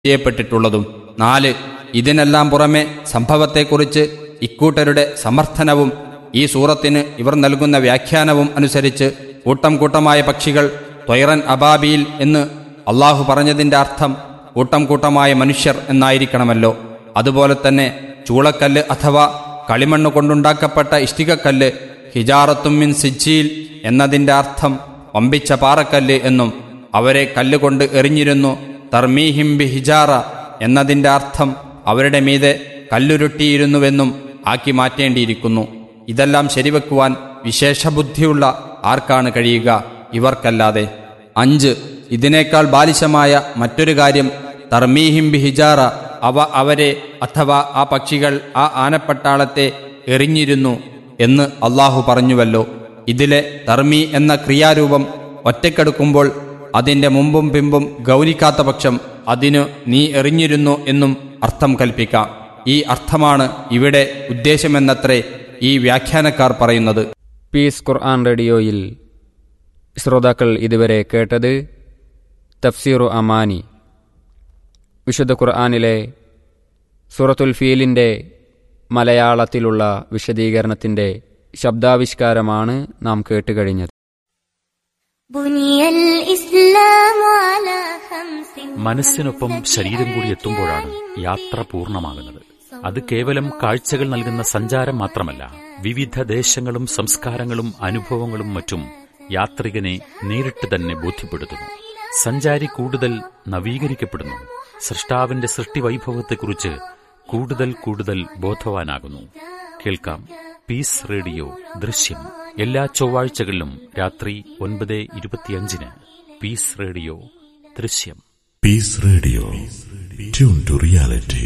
ചെയ്യപ്പെട്ടിട്ടുള്ളതും നാല് ഇതിനെല്ലാം പുറമെ സംഭവത്തെക്കുറിച്ച് ഇക്കൂട്ടരുടെ സമർത്ഥനവും ഈ സൂറത്തിന് ഇവർ നൽകുന്ന വ്യാഖ്യാനവും അനുസരിച്ച് കൂട്ടം കൂട്ടമായ പക്ഷികൾ ത്വൈറൻ അബാബിയിൽ എന്ന് അള്ളാഹു പറഞ്ഞതിൻ്റെ അർത്ഥം കൂട്ടം കൂട്ടമായ മനുഷ്യർ എന്നായിരിക്കണമല്ലോ അതുപോലെ തന്നെ ചൂളക്കല്ല് അഥവാ കളിമണ്ണ് കൊണ്ടുണ്ടാക്കപ്പെട്ട ഇഷ്ടികക്കല്ല് ഹിജാറത്തുമ്മിൻ സിജ്ജിയിൽ എന്നതിൻ്റെ അർത്ഥം വമ്പിച്ച പാറക്കല്ല് എന്നും അവരെ കല്ലുകൊണ്ട് എറിഞ്ഞിരുന്നു തർമീഹിം ബി ഹിജാറ എന്നതിൻ്റെ അർത്ഥം അവരുടെ മീതെ കല്ലുരുട്ടിയിരുന്നുവെന്നും ആക്കി മാറ്റേണ്ടിയിരിക്കുന്നു ഇതെല്ലാം ശരിവെക്കുവാൻ വിശേഷബുദ്ധിയുള്ള ആർക്കാണ് കഴിയുക ഇവർക്കല്ലാതെ അഞ്ച് ഇതിനേക്കാൾ ബാലിശമായ മറ്റൊരു കാര്യം തർമീഹിം ബി ഹിജാറ അവ അവരെ അഥവാ ആ പക്ഷികൾ ആ ആനപ്പട്ടാളത്തെ എറിഞ്ഞിരുന്നു എന്ന് അള്ളാഹു പറഞ്ഞുവല്ലോ ഇതിലെ തർമി എന്ന ക്രിയാരൂപം ഒറ്റക്കെടുക്കുമ്പോൾ അതിൻ്റെ മുമ്പും പിമ്പും ഗൗനിക്കാത്ത പക്ഷം അതിനു നീ എറിഞ്ഞിരുന്നു എന്നും അർത്ഥം കൽപ്പിക്കാം ഈ അർത്ഥമാണ് ഇവിടെ ഉദ്ദേശമെന്നത്രേ ഈ വ്യാഖ്യാനക്കാർ പറയുന്നത് പീസ് ഖുർആൻ റേഡിയോയിൽ ശ്രോതാക്കൾ ഇതുവരെ കേട്ടത് തഫ്സീറു അമാനി വിശുദ്ധ ഖുർആനിലെ സൂറത്തുൽ ഫീലിൻ്റെ മലയാളത്തിലുള്ള വിശദീകരണത്തിൻ്റെ ശബ്ദാവിഷ്കാരമാണ് നാം കേട്ടുകഴിഞ്ഞത് بني الإسلام على خمس മനസ്സിനൊപ്പം ശരീരം കൂടി എത്തുമ്പോഴാണ് യാത്ര പൂർണ്ണമാകുന്നത് അത് കേവലം കാഴ്ചകൾ നൽകുന്ന സഞ്ചാരം മാത്രമല്ല വിവിധ ദേശങ്ങളും സംസ്കാരങ്ങളും അനുഭവങ്ങളും മറ്റും യാത്രികനെ നേരിട്ട് തന്നെ ബോധ്യപ്പെടുത്തുന്നു സഞ്ചാരി കൂടുതൽ നവീകരിക്കപ്പെടുന്നു സൃഷ്ടാവിന്റെ സൃഷ്ടിവൈഭവത്തെക്കുറിച്ച് കൂടുതൽ കൂടുതൽ ബോധവാനാകുന്നു കേൾക്കാം പീസ് റേഡിയോ ദൃശ്യം എല്ലാ ചൊവ്വാഴ്ചകളിലും രാത്രി ഒൻപത് ഇരുപത്തിയഞ്ചിന് പീസ് റേഡിയോ ദൃശ്യം Peace Radio. Tune to reality.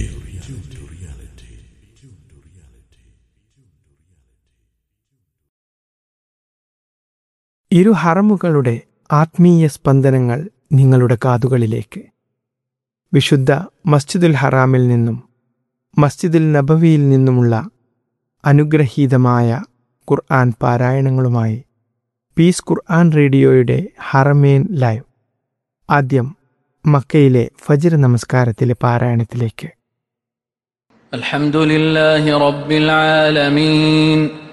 ഇരു ഹറമുകളുടെ ആത്മീയ സ്പന്ദനങ്ങൾ നിങ്ങളുടെ കാതുകളിലേക്ക് വിശുദ്ധ മസ്ജിദുൽ ഹറാമിൽ നിന്നും മസ്ജിദുൽ നബവിയിൽ നിന്നുമുള്ള അനുഗ്രഹീതമായ ഖുർആൻ പാരായണങ്ങളുമായി പീസ് ഖുർആൻ റേഡിയോയുടെ ഹറമേൻ ലൈവ് ആദ്യം മക്കയിലെ ഫജ്ർ നമസ്കാരത്തിലെ പാരായണത്തിലേക്ക് الحمد لله رب العالمين